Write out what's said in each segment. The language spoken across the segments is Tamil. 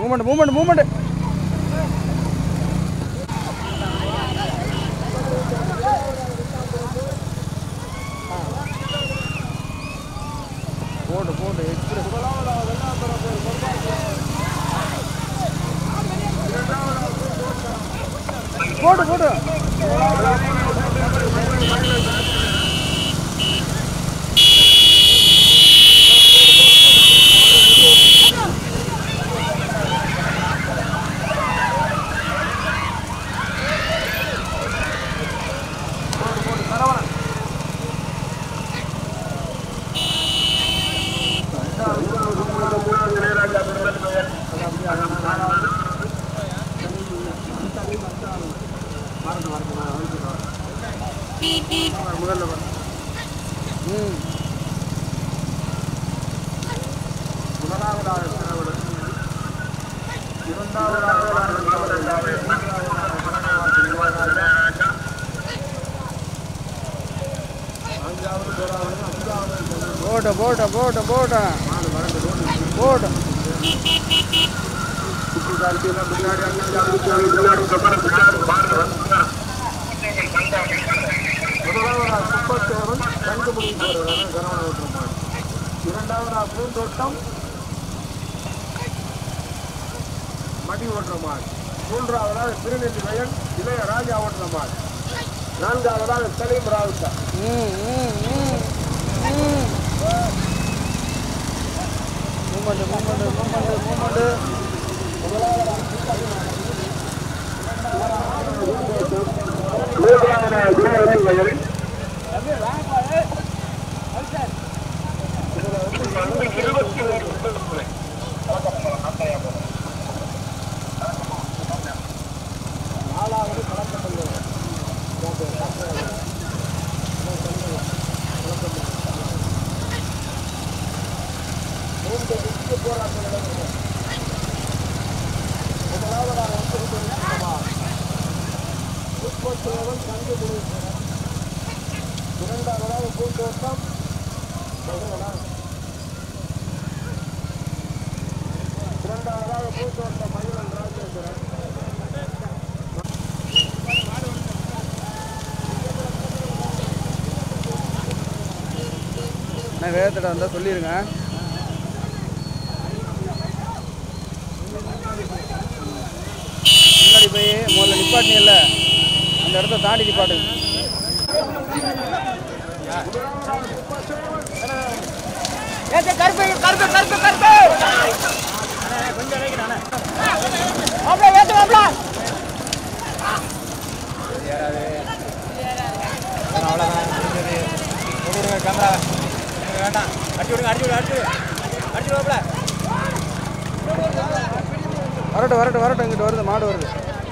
மூமெண்ட் மூமெண்ட் மூமெண்ட் போடு போடு எக்ஸ்பிரஸ் போடு போடு ம் போட்ட போட்ட போட்ட போட்ட போட்ட இரண்டாவதா பூந்தோட்டம் மடி ஓட்டுற மாடு மூன்றாவதாக திருநெல்வேலி வயல் இளைய ராஜா ஓட்டுற மாடு நான்காவதாக சலீம் ராவுத்தா ம் ம் ம் ம் மூமெண்ட் மூமெண்ட் மூமெண்ட் மூமெண்ட் மூன்றாவதாக திருநெல்வேலி வயல் இருபத்தி ஒரு இரண்டாவதாக பூந்தோட்டம் இரண்டாவதாக பூந்தோட்டம் மகிழன் ராஜேந்திரன் நான் வேகத்திட்ட வந்தால் சொல்லிடுங்க முன்னாடி போய் முதல்ல நிப்பாட்டினில்ல அந்த இடத்த தாண்டி நிப்பாட்டு கருப்பு கருப்பு கருப்பு கருப்பு மாப்பிள ஏத்து மாப்பிள வரட்டும் வரட்டும் வரட்டும் இங்கிட்டு வருது மாடு வருது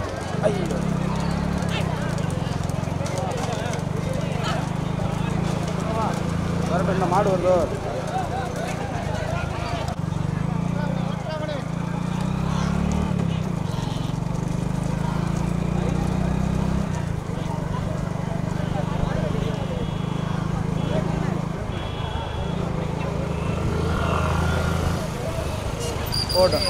வரட்டும் என்ன மாடு வருதோ போட்டோம்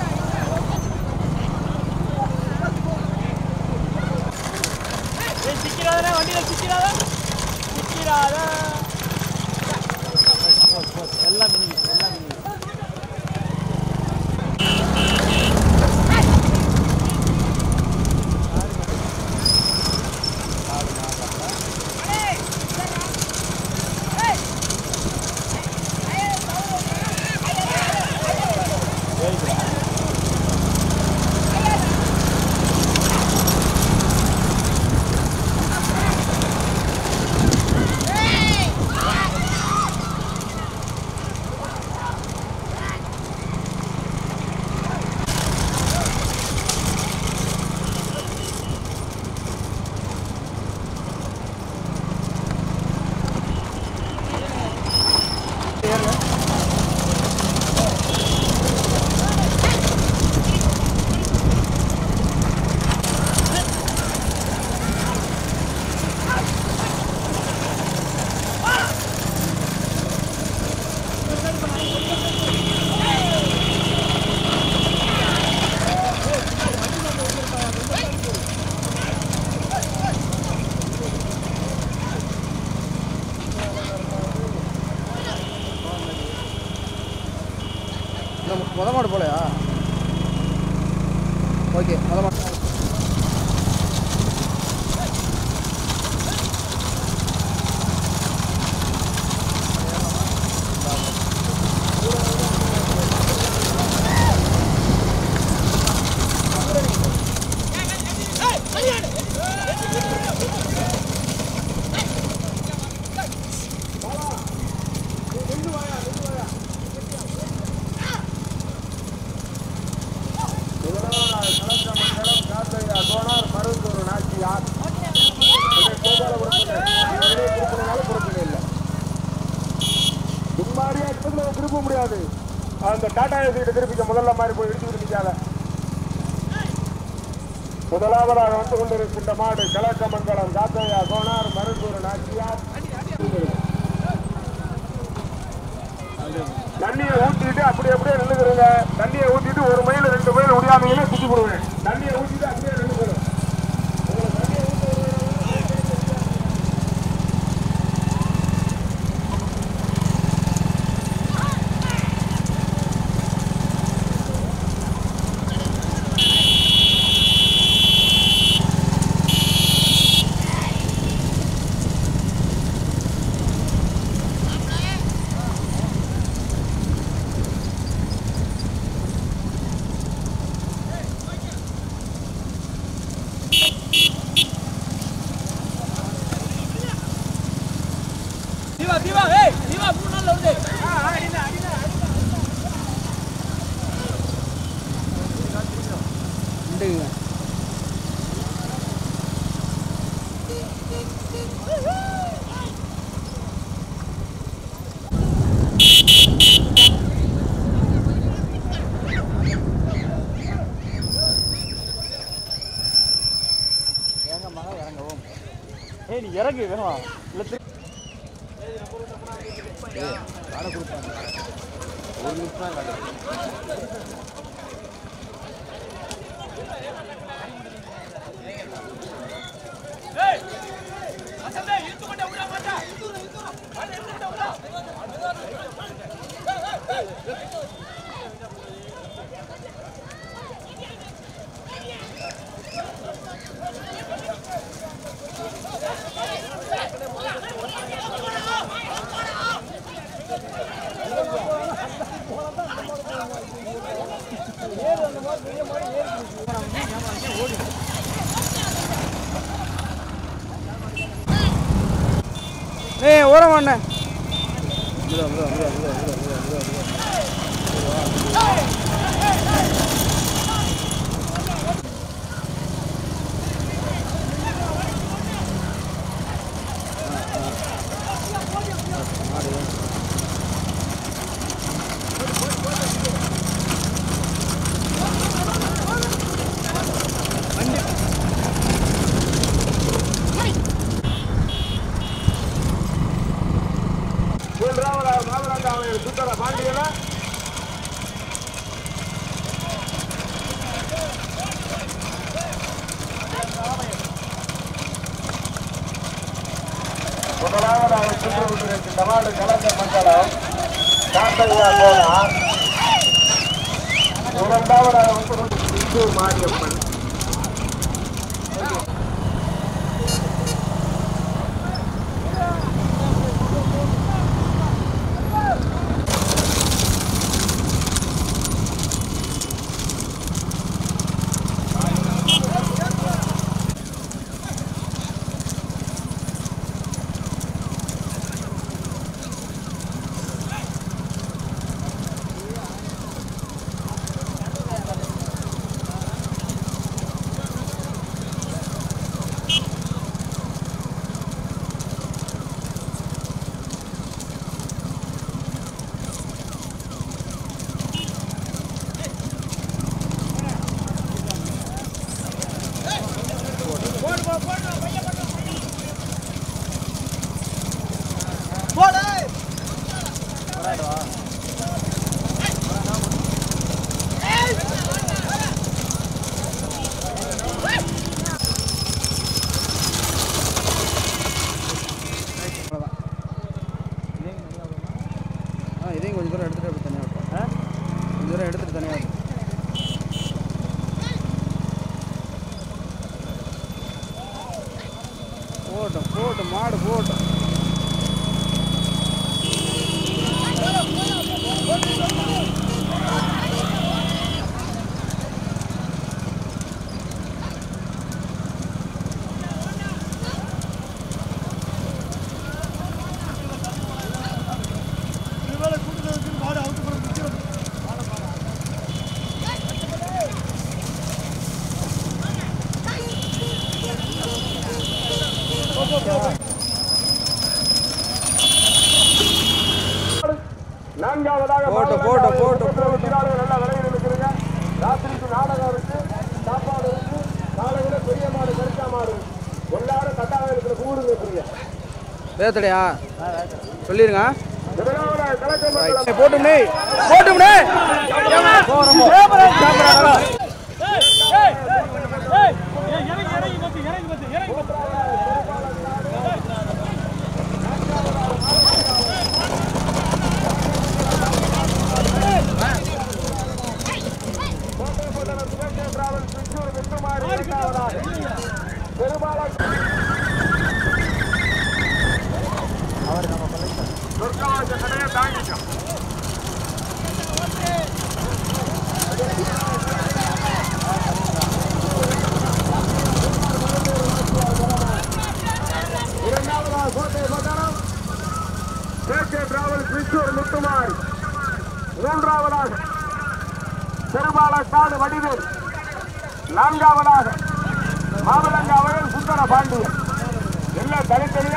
சிக்கிறாதா வண்டியில சிக்கிறாதா சிக்கிறாதா எல்லாம் மினி எல்லாம் மினி ஆ இந்த முத மாடு போலையா ஓகே முத மாடு முதலாவதாக கலந்த மண்டலம் காத்தையா கோனார் மருந்தூர் நாச்சியார் இதை கோபாலபுரத்தில் இவர்களே திருப்பினால பிரச்சனை இல்லை சும்மாரியா இடத்துல திருப்ப முடியாது அந்த டாடா ஏசிக்கிட்ட திருப்பிக்க முதல்ல மாதிரி போய் இடிச்சு விடுவிக்காத முதலாவதாக வந்து கொண்டிருக்கின்ற மாடு கிழக்க மண்டலம் காத்தையா கோனார் மருந்தூர் நாச்சியார் தண்ணியை ஊத்திட்டு அப்படி அப்படியே நின்றுக்கிறங்க தண்ணியை ஊத்திட்டு ஒரு மைல் ரெண்டு மைல் முடியாமீங்களே சுத்தி போடுவேன் தண்ணியை ஊத்திட்டு அப்படியே நின்றுக்கிறோம் தீவா தீவா ஏய் தீவா மூணு நாள்ல வந்து நின்றுக்குங்க இறங்கமாக இறங்கவும் ஏய் நீ இறங்கு வேணும் இல்லை திரு காடை கொடுத்தாங்க ஒரு நிமிஷம் தான் காடு ஏய் அசந்தே இழுத்து கொண்டே விட மாட்டா அட இழுத்து கொண்டே விட ஏய் ஓரம் அண்ணே மூன்றாவதாக மாவராஜாவை சுத்தர பாண்டியன முதலாவதாக சுற்றுவதற்கு தமிழ்நாடு கலந்த மண்டலம் காத்தையா போனார் இரண்டாவதாக வந்து இந்தூர் மாரியம்மன் வேத்தடையா சொல்லிருங்க முதலாவதாக கலக்கமங்கலம் போட்டும்னே போட்டும்னே கோட்டைப்பட்டணம் சுரேஷ் டிராவல் திருச்சூர் முத்துமாரி இரண்டாவதாக பெரும்பாலும் துர்காவாச கடையை தாங்கிக்கும் இரண்டாவதாக கோட்டைப்பட்டணம் சுரேஷ் டிராவல் திருச்சூர் முத்துமாரி மூன்றாவதாக பெருமாளக்காடு வடிவேல் நான்காவதாக மாமலங்க அவர்கள் சுந்தர பாண்டியன் எல்லாம் தனித்தனியா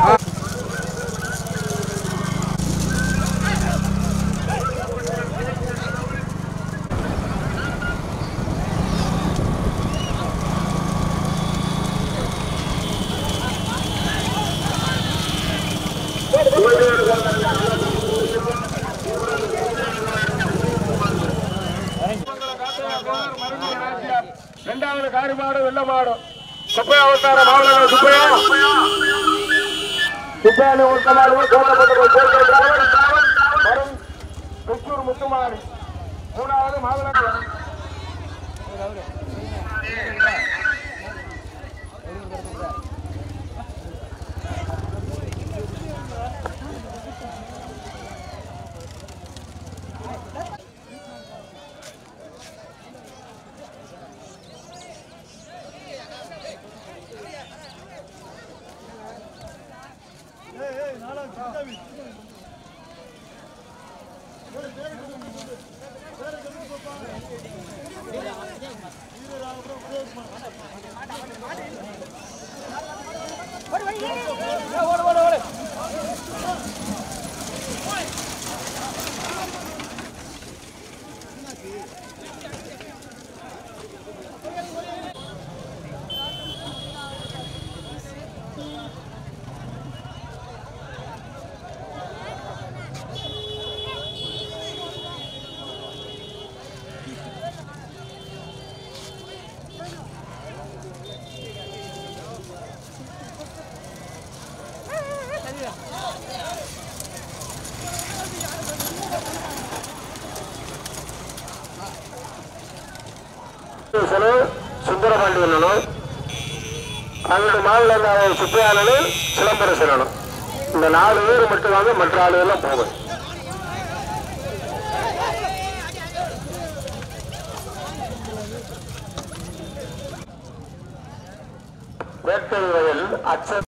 இரண்டாவது காரிமாடு வெள்ளமாடு சுப்பையா அவதார மாவட்ட சுப்பையா சுப்பையானி உத்தமாடு கோட்டப்பட்ட வரும் திருச்சூர் முத்துமாரி மூணாவது மாவட்ட சுந்தரபாண்டியனும் அங்கிட்டு மாவிலங்காவை சுப்பையானனும் சிலம்பரசனும் இந்த நாலு பேர் மட்டும் வாங்க மற்ற ஆளுகள்லாம் போகும் வேட்டை வயல் அச்ச